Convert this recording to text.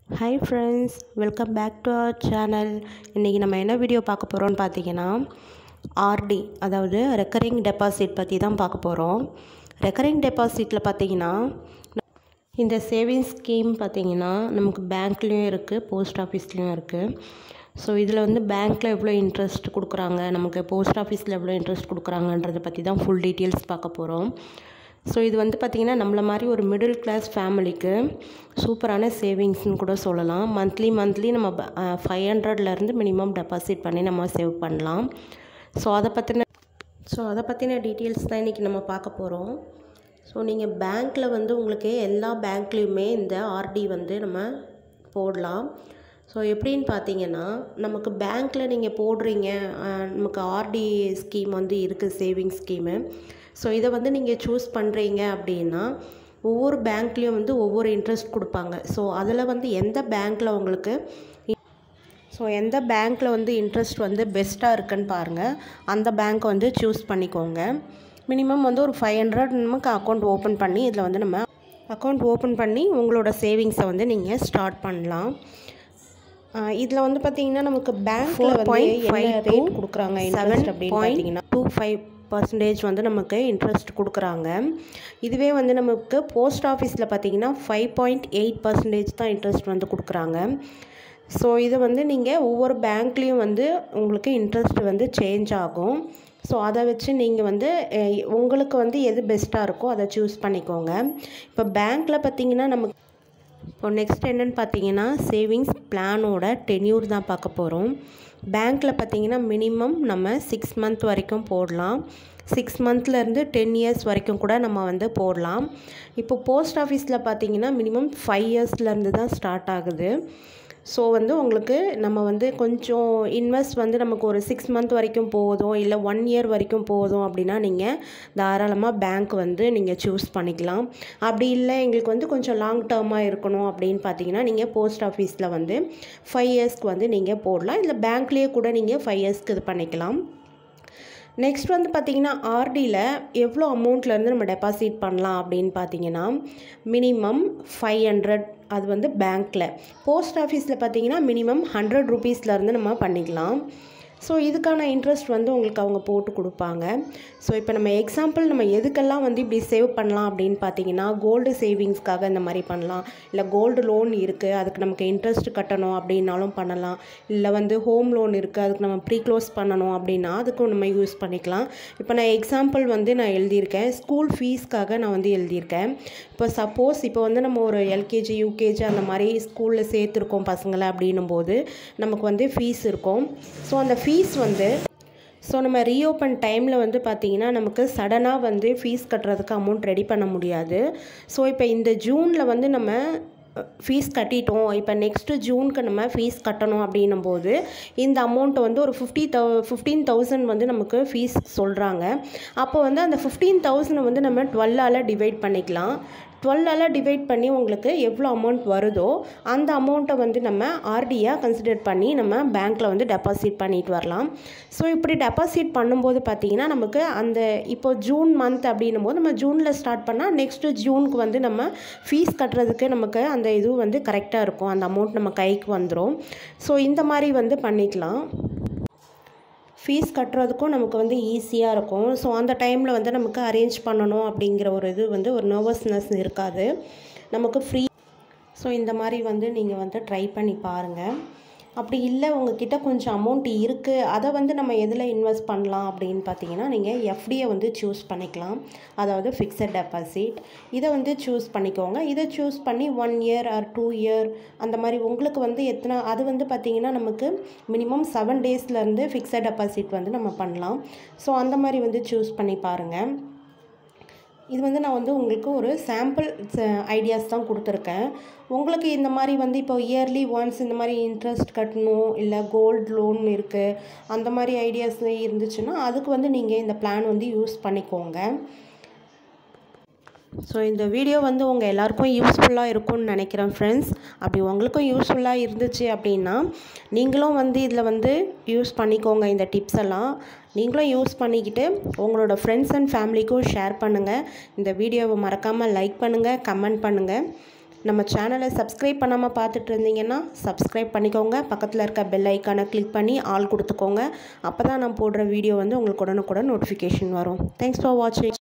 hi friends welcome back to our channel இன்றைக்கி நம்ம என்ன வீடியோ பார்க்க போகிறோம்னு பார்த்தீங்கன்னா ஆர்டி அதாவது ரெக்கரிங் டெபாசிட் பற்றி தான் பார்க்க போகிறோம் ரெக்கரிங் டெபாசிட்டில் பார்த்தீங்கன்னா இந்த சேவிங்ஸ் ஸ்கீம் பார்த்தீங்கன்னா நமக்கு பேங்க்லேயும் இருக்குது போஸ்ட் ஆஃபீஸ்லேயும் இருக்குது ஸோ இதில் வந்து பேங்க்கில் எவ்வளோ இன்ட்ரெஸ்ட் கொடுக்குறாங்க நமக்கு போஸ்ட் ஆஃபீஸில் எவ்வளோ இன்ட்ரெஸ்ட் கொடுக்குறாங்கன்றதை பற்றி தான் ஃபுல் டீட்டெயில்ஸ் பார்க்க போகிறோம் ஸோ இது வந்து பார்த்திங்கன்னா நம்மள மாதிரி ஒரு மிடில் கிளாஸ் ஃபேமிலிக்கு சூப்பரான சேவிங்ஸ்னு கூட சொல்லலாம் மந்த்லி மந்த்லி நம்ம ஃபைவ் ஹண்ட்ரட்லேருந்து மினிமம் டெபாசிட் பண்ணி நம்ம சேவ் பண்ணலாம் ஸோ அதை பற்றின ஸோ அதை பற்றின டீட்டெயில்ஸ் தான் இன்றைக்கி நம்ம பார்க்க போகிறோம் ஸோ நீங்கள் பேங்க்கில் வந்து உங்களுக்கு எல்லா பேங்க்லேயுமே இந்த ஆர்டி வந்து நம்ம போடலாம் ஸோ எப்படின்னு பார்த்தீங்கன்னா நமக்கு பேங்க்கில் நீங்கள் போடுறீங்க நமக்கு ஆர்டி ஸ்கீம் வந்து இருக்குது சேவிங்ஸ் ஸ்கீமு ஸோ இதை வந்து நீங்கள் சூஸ் பண்ணுறீங்க அப்படின்னா ஒவ்வொரு பேங்க்லேயும் வந்து ஒவ்வொரு இன்ட்ரெஸ்ட் கொடுப்பாங்க ஸோ அதில் வந்து எந்த பேங்க்கில் உங்களுக்கு ஸோ எந்த பேங்க்கில் வந்து இன்ட்ரெஸ்ட் வந்து பெஸ்ட்டாக இருக்குன்னு பாருங்கள் அந்த பேங்க்கை வந்து சூஸ் பண்ணிக்கோங்க மினிமம் வந்து ஒரு ஃபைவ் ஹண்ட்ரட் நமக்கு அக்கௌண்ட் ஓப்பன் பண்ணி இதில் வந்து நம்ம அக்கௌண்ட் ஓப்பன் பண்ணி உங்களோட சேவிங்ஸை வந்து நீங்கள் ஸ்டார்ட் பண்ணலாம் இதில் வந்து பார்த்தீங்கன்னா நமக்கு பேங்க்கில் பாயிண்ட் ஃபைவ் ரேட் கொடுக்குறாங்க செவன் அப்படின்னு பார்த்தீங்கன்னா டூ ஃபைவ் பர்சன்டேஜ் வந்து நமக்கு இன்ட்ரெஸ்ட் கொடுக்குறாங்க இதுவே வந்து நமக்கு போஸ்ட் ஆஃபீஸில் பார்த்தீங்கன்னா ஃபைவ் பாயிண்ட் எயிட் பர்சன்டேஜ் தான் இன்ட்ரெஸ்ட் வந்து கொடுக்குறாங்க ஸோ இது வந்து நீங்கள் ஒவ்வொரு பேங்க்லேயும் வந்து உங்களுக்கு இன்ட்ரெஸ்ட் வந்து சேஞ்ச் ஆகும் ஸோ அதை வச்சு நீங்கள் வந்து உங்களுக்கு வந்து எது பெஸ்ட்டாக இருக்கோ அதை சூஸ் பண்ணிக்கோங்க இப்போ பேங்க்கில் பார்த்தீங்கன்னா நமக்கு இப்போ நெக்ஸ்ட் என்னென்னு பார்த்தீங்கன்னா சேவிங்ஸ் பிளானோட டென்யூர் தான் பார்க்க போகிறோம் பேங்க்கில் பார்த்தீங்கன்னா மினிமம் நம்ம சிக்ஸ் மந்த் வரைக்கும் போடலாம் சிக்ஸ் மந்த்லேருந்து டென் இயர்ஸ் வரைக்கும் கூட நம்ம வந்து போடலாம் இப்போ போஸ்ட் ஆஃபீஸில் பார்த்தீங்கன்னா மினிமம் ஃபைவ் இயர்ஸ்லேருந்து தான் ஸ்டார்ட் ஆகுது ஸோ வந்து உங்களுக்கு நம்ம வந்து கொஞ்சம் இன்வெஸ்ட் வந்து நமக்கு ஒரு சிக்ஸ் மந்த் வரைக்கும் போதும் இல்லை ஒன் இயர் வரைக்கும் போதும் அப்படின்னா நீங்கள் தாராளமாக பேங்க் வந்து நீங்கள் சூஸ் பண்ணிக்கலாம் அப்படி இல்லை எங்களுக்கு வந்து கொஞ்சம் லாங் டேர்மாக இருக்கணும் அப்படின்னு பார்த்தீங்கன்னா நீங்கள் போஸ்ட் ஆஃபீஸில் வந்து ஃபைவ் இயர்ஸ்க்கு வந்து நீங்கள் போடலாம் இல்லை பேங்க்லேயே கூட நீங்கள் ஃபைவ் இயர்ஸ்க்கு இது பண்ணிக்கலாம் நெக்ஸ்ட் வந்து பார்த்திங்கன்னா ஆர்டியில் எவ்வளோ அமௌண்ட்லேருந்து நம்ம டெபாசிட் பண்ணலாம் அப்படின்னு பார்த்தீங்கன்னா மினிமம் ஃபைவ் ஹண்ட்ரட் அது வந்து பேங்க்கில் போஸ்ட் ஆஃபீஸில் பார்த்தீங்கன்னா மினிமம் ஹண்ட்ரட் ருபீஸ்லேருந்து நம்ம பண்ணிக்கலாம் ஸோ இதுக்கான இன்ட்ரெஸ்ட் வந்து உங்களுக்கு அவங்க போட்டு கொடுப்பாங்க ஸோ இப்போ நம்ம எக்ஸாம்பிள் நம்ம எதுக்கெல்லாம் வந்து இப்படி சேவ் பண்ணலாம் அப்படின்னு பார்த்தீங்கன்னா கோல்டு சேவிங்ஸ்க்காக இந்த மாதிரி பண்ணலாம் இல்லை கோல்டு லோன் இருக்குது அதுக்கு நமக்கு இன்ட்ரெஸ்ட் கட்டணும் அப்படின்னாலும் பண்ணலாம் இல்லை வந்து ஹோம் லோன் இருக்குது அதுக்கு நம்ம ப்ரீ க்ளோஸ் பண்ணணும் அப்படின்னா அதுக்கும் நம்ம யூஸ் பண்ணிக்கலாம் இப்போ நான் எக்ஸாம்பிள் வந்து நான் எழுதியிருக்கேன் ஸ்கூல் ஃபீஸ்க்காக நான் வந்து எழுதியிருக்கேன் இப்போ சப்போஸ் இப்போ வந்து நம்ம ஒரு எல்கேஜி யூகேஜி அந்த மாதிரி ஸ்கூலில் சேர்த்துருக்கோம் பசங்களை அப்படின்னும் போது நமக்கு வந்து ஃபீஸ் இருக்கும் ஸோ அந்த ஃபீஸ் வந்து ஸோ நம்ம ரீஓப்பன் டைமில் வந்து பார்த்திங்கன்னா நமக்கு சடனாக வந்து ஃபீஸ் கட்டுறதுக்கு அமௌண்ட் ரெடி பண்ண முடியாது ஸோ இப்போ இந்த ஜூனில் வந்து நம்ம ஃபீஸ் கட்டிட்டோம் இப்போ நெக்ஸ்ட்டு ஜூனுக்கு நம்ம ஃபீஸ் கட்டணும் அப்படின்னும் போது இந்த அமௌண்ட்டை வந்து ஒரு ஃபிஃப்டி தௌ ஃபிஃப்டீன் தௌசண்ட் வந்து நமக்கு ஃபீஸ் சொல்கிறாங்க அப்போ வந்து அந்த ஃபிஃப்டீன் தௌசண்டை வந்து நம்ம டுவெல்லால் டிவைட் பண்ணிக்கலாம் டுவெல்லால் டிவைட் பண்ணி உங்களுக்கு எவ்வளோ அமௌண்ட் வருதோ அந்த அமௌண்ட்டை வந்து நம்ம ஆர்டியாக கன்சிடர் பண்ணி நம்ம பேங்க்கில் வந்து டெபாசிட் பண்ணிட்டு வரலாம் ஸோ இப்படி டெபாசிட் பண்ணும்போது பார்த்திங்கன்னா நமக்கு அந்த இப்போ ஜூன் மந்த் அப்படின்னும் போது நம்ம ஜூனில் ஸ்டார்ட் பண்ணால் நெக்ஸ்ட்டு ஜூனுக்கு வந்து நம்ம ஃபீஸ் கட்டுறதுக்கு நமக்கு அந்த இது வந்து கரெக்டாக இருக்கும் அந்த அமௌண்ட் நம்ம கைக்கு வந்துடும் ஸோ இந்த மாதிரி வந்து பண்ணிக்கலாம் ஃபீஸ் கட்டுறதுக்கும் நமக்கு வந்து ஈஸியாக இருக்கும் ஸோ அந்த டைமில் வந்து நமக்கு அரேஞ்ச் பண்ணணும் அப்படிங்கிற ஒரு இது வந்து ஒரு நர்வஸ்னஸ் இருக்காது நமக்கு ஃப்ரீ ஸோ இந்த மாதிரி வந்து நீங்கள் வந்து ட்ரை பண்ணி பாருங்கள் அப்படி இல்லை உங்ககிட்ட கொஞ்சம் அமௌண்ட் இருக்குது அதை வந்து நம்ம எதில் இன்வெஸ்ட் பண்ணலாம் அப்படின்னு பார்த்தீங்கன்னா நீங்கள் எஃப்டியை வந்து சூஸ் பண்ணிக்கலாம் அதாவது ஃபிக்ஸட் டெபாசிட் இதை வந்து சூஸ் பண்ணிக்கோங்க இதை சூஸ் பண்ணி one year or two year அந்த மாதிரி உங்களுக்கு வந்து எத்தனை அது வந்து பார்த்திங்கன்னா நமக்கு மினிமம் செவன் டேஸ்லேருந்து ஃபிக்ஸட் டெபாசிட் வந்து நம்ம பண்ணலாம் ஸோ அந்த மாதிரி வந்து சூஸ் பண்ணி பாருங்கள் இது வந்து நான் வந்து உங்களுக்கு ஒரு சாம்பிள் ஐடியாஸ் தான் கொடுத்துருக்கேன் உங்களுக்கு இந்த மாதிரி வந்து இப்போ இயர்லி ஒன்ஸ் இந்த மாதிரி இன்ட்ரெஸ்ட் கட்டணும் இல்லை கோல்டு லோன் இருக்குது அந்த மாதிரி ஐடியாஸ் இருந்துச்சுன்னா அதுக்கு வந்து நீங்கள் இந்த பிளான் வந்து யூஸ் பண்ணிக்கோங்க ஸோ இந்த வீடியோ வந்து உங்கள் எல்லாருக்கும் யூஸ்ஃபுல்லாக இருக்கும்னு நினைக்கிறேன் ஃப்ரெண்ட்ஸ் அப்படி உங்களுக்கும் யூஸ்ஃபுல்லாக இருந்துச்சு அப்படின்னா நீங்களும் வந்து இதில் வந்து யூஸ் பண்ணிக்கோங்க இந்த டிப்ஸ் எல்லாம் நீங்களும் யூஸ் பண்ணிக்கிட்டு உங்களோட ஃப்ரெண்ட்ஸ் அண்ட் ஃபேமிலிக்கும் ஷேர் பண்ணுங்கள் இந்த வீடியோவை மறக்காமல் லைக் பண்ணுங்கள் கமெண்ட் பண்ணுங்கள் நம்ம சேனலை சப்ஸ்கிரைப் பண்ணாமல் பார்த்துட்டு இருந்தீங்கன்னா சப்ஸ்கிரைப் பண்ணிக்கோங்க பக்கத்தில் இருக்க பெல் ஐக்கானை கிளிக் பண்ணி ஆல் கொடுத்துக்கோங்க அப்போ தான் நான் போடுற வீடியோ வந்து உங்களுக்கு உடனுக்குடன் நோட்டிஃபிகேஷன் வரும் தேங்க்ஸ் ஃபார் வாட்சிங்